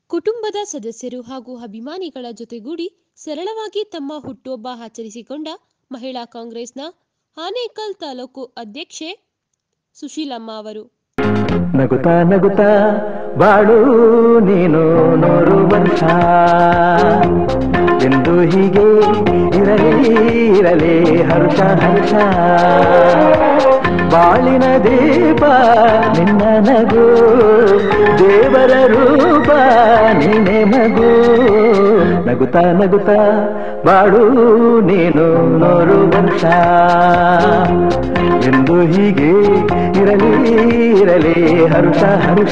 ಕುಟುಂಬದ ಸದಸ್ಯರು ಹಾಗೂ ಅಭಿಮಾನಿಗಳ ಜೊತೆಗೂಡಿ ಸರಳವಾಗಿ ತಮ್ಮ ಹುಟ್ಟುಹಬ್ಬ ಆಚರಿಸಿಕೊಂಡ ಮಹಿಳಾ ಕಾಂಗ್ರೆಸ್ನ ಆನೇಕಲ್ ತಾಲೂಕು ಅಧ್ಯಕ್ಷೆ ಸುಶೀಲಮ್ಮ ಅವರು ನಗುತ್ತಾ ನಗುತ್ತಾ ಬಾಳು ನೀನು ನೂರು ವರ್ಷ ಎಂದು ಹೀಗೆ ಇರಲಿ ಇರಲಿ ಹರ್ಷ ಹರ್ಷ ಬಾಳಿನ ದೀಪ ನಿನ್ನ ನಗು ದೇವರ ರೂಪ ನೀನೆ ಮಗು ನಗುತ್ತಾ ನಗುತ್ತಾ ಬಾಳು ನೀನು ನೂರು ವರ್ಷ ಎಂದು ಹೀಗೆ ಇರಲಿ ಇರಲಿ ಹರ್ಷ ಹರ್ಷ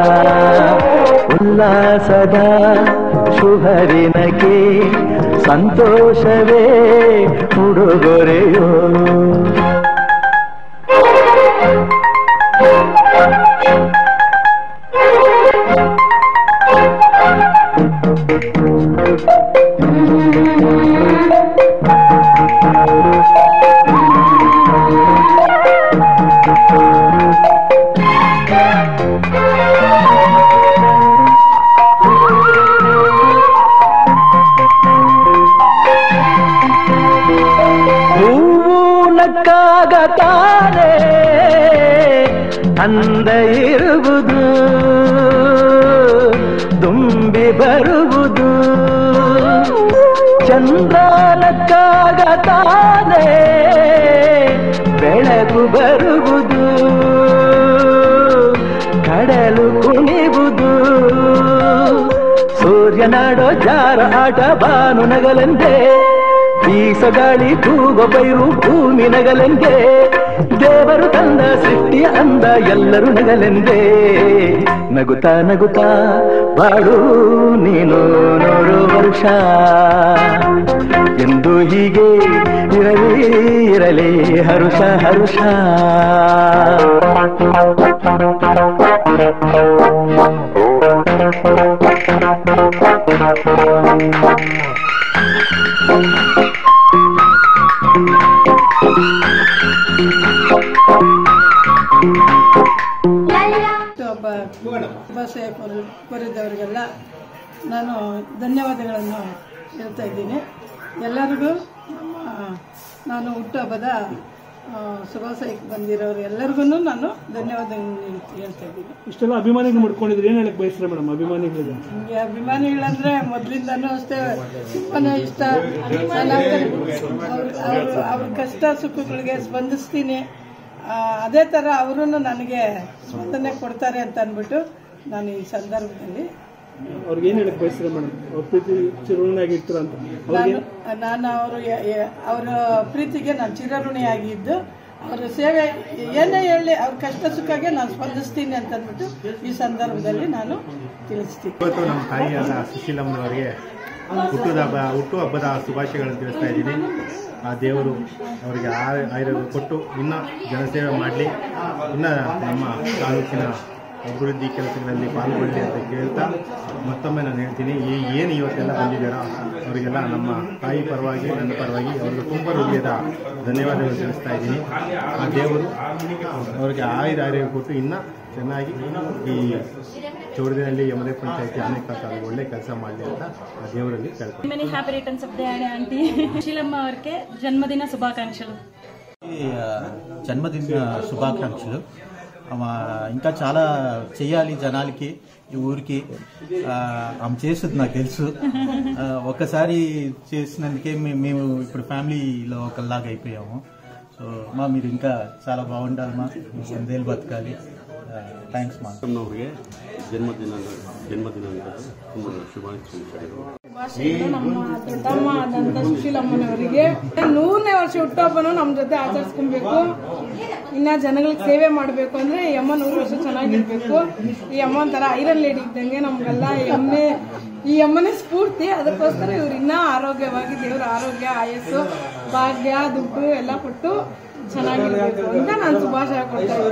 ಉಲ್ಲಾಸದ ಶುಭರಿನಕ್ಕೆ ಸಂತೋಷವೇ ಉಡುಗೊರೆಯೋ ಹೂವು ನಕ್ಕಾಗ ತಾನೇ ಅಂದ ಇರುವುದು ತುಂಬಿ ಬರುವುದು ಚಂದ್ರ ನಕ್ಕಾಗ ತಾನೇ ಬೆಳಕು ಬರುವುದು ಕಡಲು ಕುಣಿವುದು ಸೂರ್ಯನಾಡೋ ಜಾರ ಆಟ ಬಾನು ನಗಲೆಂದೇ ಬೀಸಗಾಳಿ ತೂಗೋ ಬೈರು ಭೂಮಿ ನಗಲೆಂದೇ ದೇವರು ತಂದ ಸೃಷ್ಟಿಯ ಅಂದ ಎಲ್ಲರೂ ನಗಲೆಂದೇ ನಗುತ್ತಾ ನಗುತ್ತಾ ಬಾಳು ನೀನು ನೂರು ವರ್ಷ ಎಂದು ಹೀಗೆ ಇರಲಿ ಇರಲಿ ಹರುಷ ಹರುಷ ಒಬ್ಬ ಶುಭಾಶಯ ಕೋರಿ ಕೋರಿದವರಿಗೆಲ್ಲ ನಾನು ಧನ್ಯವಾದಗಳನ್ನು ಹೇಳ್ತಾ ಇದ್ದೀನಿ ಎಲ್ಲರಿಗೂ ನಮ್ಮ ನಾನು ಹುಟ್ಟುಹಬ್ಬದ ಆ, ಶುಭಾಶಯಕ್ಕೆ ಬಂದಿರೋರು ಎಲ್ಲರಿಗೂ ನಾನು ಧನ್ಯವಾದಗಳನ್ನು ಹೇಳ್ತಾ ಇದ್ದೀನಿ ಇಷ್ಟೆಲ್ಲ ಅಭಿಮಾನಿಗಳು ಮಾಡ್ಕೊಂಡಿದ್ರೆ ಏನ್ ಹೇಳಕ್ ಬಯಸ್ತಾರೆ ಮೇಡಮ್ ಅಭಿಮಾನಿಗಳಿಗೆ ನನಗೆ ಅಭಿಮಾನಿಗಳಂದ್ರೆ ಮೊದಲಿಂದನೂ ಅಷ್ಟೇ ತುಂಬಾನೇ ಇಷ್ಟ ಚೆನ್ನಾಗಿ ಅವ್ರ ಅವ್ರ ಅವ್ರ ಕಷ್ಟ ಸುಖಗಳಿಗೆ ಸ್ಪಂದಿಸ್ತೀನಿ ಆ, ಅದೇ ಥರ ಅವರು ನನಗೆ ಸ್ಪಂದನೆ ಕೊಡ್ತಾರೆ ಅಂತ ಅಂದ್ಬಿಟ್ಟು ನಾನು ಈ ಸಂದರ್ಭದಲ್ಲಿ ಅವ್ರಿಗೆ ಏನ್ ಹೇಳಕ್ ಬಯಸ್ತಾರೆ ಮೇಡಮ್ ಅವ್ರ ಪ್ರೀತಿ ಚಿರುಣಾಗಿ ಇರ್ತಾರ ಅಂತ ಅವ್ರಿಗೆ ನಾನು ನಾನು ಅವರು ಅವರ ಪ್ರೀತಿಗೆ ನಾನು ಚಿರಋಣಿಯಾಗಿದ್ದು ಅವರ ಸೇವೆ ಏನೇ ಹೇಳಿ ಅವ್ರ ಕಷ್ಟ ಸುಖಗೆ ನಾನು ಸ್ಪಂದಿಸ್ತೀನಿ ಅಂತ ಅಂದ್ಬಿಟ್ಟು ಈ ಸಂದರ್ಭದಲ್ಲಿ ನಾನು ತಿಳಿಸ್ತೀನಿ ಇವತ್ತು ನಮ್ಮ ತಾಯಿಯಾದ ಸುಶೀಲಮ್ಮನವರಿಗೆ ಹುಟ್ಟುಹಬ್ಬ ಹುಟ್ಟುಹಬ್ಬದ ಶುಭಾಶಯಗಳನ್ನು ತಿಳಿಸ್ತಾ ಇದ್ದೀನಿ ಆ ದೇವರು ಅವರಿಗೆ ಆಯ- ಆಯುರ್ವೇದ ಕೊಟ್ಟು ಇನ್ನೂ ಜನಸೇವೆ ಮಾಡಲಿ ಇನ್ನು ನಮ್ಮ ತಾಲೂಕಿನ ಅಭಿವೃದ್ಧಿ ಕೆಲಸಗಳಲ್ಲಿ ಪಾಲ್ಗೊಳ್ಳಿ ಅಂತ ಕೇಳ್ತಾ ಮತ್ತೊಮ್ಮೆ ನಾನು ಹೇಳ್ತೀನಿ ಈ ಏನು ಇವತ್ತೆಲ್ಲ ಬಂದಿದ್ದಾರೋ ಅವರಿಗೆಲ್ಲ ನಮ್ಮ ತಾಯಿ ಪರವಾಗಿ ನನ್ನ ಪರವಾಗಿ ಅವರಿಗೆ ತುಂಬ ಹೃದಯದ ಧನ್ಯವಾದಗಳು ತಿಳಿಸ್ತಾ ಇದ್ದೀನಿ ಆ ದೇವರು ಅವರಿಗೆ ಆಯುರ ಆರೋಗ್ಯ ಕೊಟ್ಟು ಇನ್ನೂ ಚೆನ್ನಾಗಿ ಈ ಚೌಡದಿನಲ್ಲಿ ಯಮಲೆ ಪಂಚಾಯತಿ ಅನೇಕ ತಾವು ಒಳ್ಳೆ ಕೆಲಸ ಮಾಡಲಿ ಅಂತ ಆ ದೇವರಲ್ಲಿ ಕೇಳ್ಕೊಂಡು many happy returns of day aunty Sheelamma వారికి జన్మదిన శుభాకాంక్షలు ఈ, ఆ, జన్మదిన శుభాకాంక్షలు ఆమె ఇంకా చాలా చెయ్యాలి జనాలకి ఈ ఊరికి ఆ, ఆమె చేస్తుంది నాకు తెలుసు ఆ, ఒక్కసారి చేసినందుకే మే- మేము ఇప్పుడు ఫ్యామిలీలో ఒకలాగా అయిపోయాము సో మా మీరు ఇంకా చాలా బాగుండాలి మా వందేళ్ళు బతకాలి థ్యాంక్స్ మా ಅವರಿಗೆ ಜನ್ಮದಿನ ಜನ್ಮದಿನ ತುಂಬ ಶುಭಾಶಯಗಳು ಭಾಷೆಗಳು ನಮ್ಮ ದೊಡ್ಡಮ್ಮ ಆದಂತ ಸುಶೀಲಮ್ಮನವರಿಗೆ ನೂರನೇ ವರ್ಷ ಹುಟ್ಟುಹಬ್ಬನು ನಮ್ಮ ಜೊತೆ ಆಚರಿಸ್ಕೊಬೇಕು ಇನ್ನ ಜನಗಳಿಗೆ ಸೇವೆ ಮಾಡಬೇಕು ಅಂದ್ರೆ ಈ ಅಮ್ಮ ನೂರು ವರ್ಷ ಚೆನ್ನಾಗಿರ್ಬೇಕು ಈ ಅಮ್ಮ ಒಂಥರ ಐರನ್ ಲೇಡಿ ಇದ್ದಂಗೆ ನಮ್ಗೆಲ್ಲ ಈ ಅಮ್ಮೆ ಈ ಅಮ್ಮನೇ ಸ್ಫೂರ್ತಿ ಅದಕ್ಕೋಸ್ಕರ ಇವ್ರು ಇನ್ನ ಆರೋಗ್ಯವಾಗಿ ದೇವರ ಆರೋಗ್ಯ ಆಯಸ್ಸು ಭಾಗ್ಯ ದುಡ್ಡು ಎಲ್ಲ ಕೊಟ್ಟು ಚೆನ್ನಾಗಿರ್ಬೇಕು ಅಂತ ನಾನು ಶುಭಾಶಯ ಕೊಡ್ತಾ ಇದ್ದೀನಿ